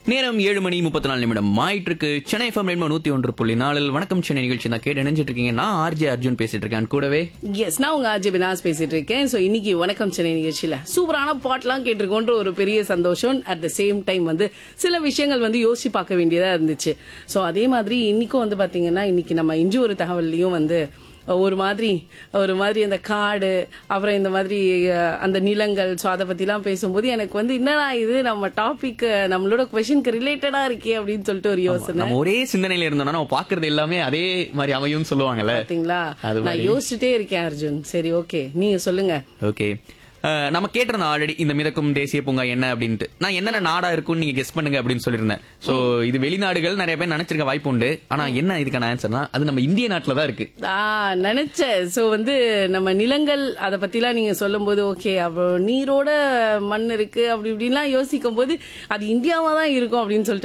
நேரம் ஏழு மணி முப்பத்தி நாலு நிமிடம் ஆயிட்டு இருக்கு சென்னை எஃப்எம் ரெண்டு நூத்தி ஒன்று புள்ளி நாலில் வணக்கம் சென்னை நிகழ்ச்சி தான் கேட்டு நினைச்சிட்டு இருக்கீங்க நான் ஆர்ஜே அர்ஜுன் பேசிட்டு இருக்கேன் கூடவே எஸ் நான் உங்க அஜய் வினாஸ் பேசிட்டு இருக்கேன் ஸோ இன்னைக்கு வணக்கம் சென்னை நிகழ்ச்சியில சூப்பரான பாட்லாம் கேட்டிருக்கோன்ற ஒரு பெரிய சந்தோஷம் அட் த சேம் டைம் வந்து சில விஷயங்கள் வந்து யோசிச்சு பார்க்க வேண்டியதா இருந்துச்சு ஸோ அதே மாதிரி இன்னைக்கும் வந்து பாத்தீங்கன்னா இன்னைக்கு நம்ம இஞ்சி ஒரு தகவல்லையும் வந்து ஒரு மாதிரி ஒரு மாதிரி அந்த காடு அப்புறம் இந்த மாதிரி அஹ், அந்த நிலங்கள் ஸோ அதை பத்திலாம் பேசும்போது எனக்கு வந்து என்னடா இது நம்ம டாபிக் நம்மளோட கொஷனுக்கு ரிலேட்டடா இருக்கே அப்படின்னு சொல்லிட்டு ஒரு யோசனை நம்ம ஒரே சிந்தனையில இருந்தோம்னா நம்ம பாக்குறது எல்லாமே அதே மாதிரி அமையும் சொல்லுவாங்கல்ல பாத்தீங்களா அது நான் யோசிச்சுட்டே இருக்கேன் அர்ஜுன் சரி ஓகே நீங்க சொல்லுங்க ஓகே நம்ம கேட்டிருந்தோம் ஆல்ரெடி இந்த மிதக்கும் தேசிய பூங்கா என்ன அப்படின்ட்டு நான் என்னென்ன நாடா இருக்கும்னு நீங்க கெஸ் பண்ணுங்க அப்படின்னு சொல்லியிருந்தேன் சோ இது வெளிநாடுகள் நிறைய பேர் நினைச்சிருக்க வாய்ப்பு உண்டு ஆனா என்ன இதுக்கான ஆன்சர்னா அது நம்ம இந்திய நாட்டுல தான் இருக்கு ஆ நினைச்சேன் சோ வந்து நம்ம நிலங்கள் அத பத்திலாம் நீங்க சொல்லும்போது ஓகே அப்போ நீரோட மண் இருக்கு அப்படி இப்படின்லாம் யோசிக்கும் போது அது இந்தியாவா தான் இருக்கும் அப்படின்னு சொல்லிட்டு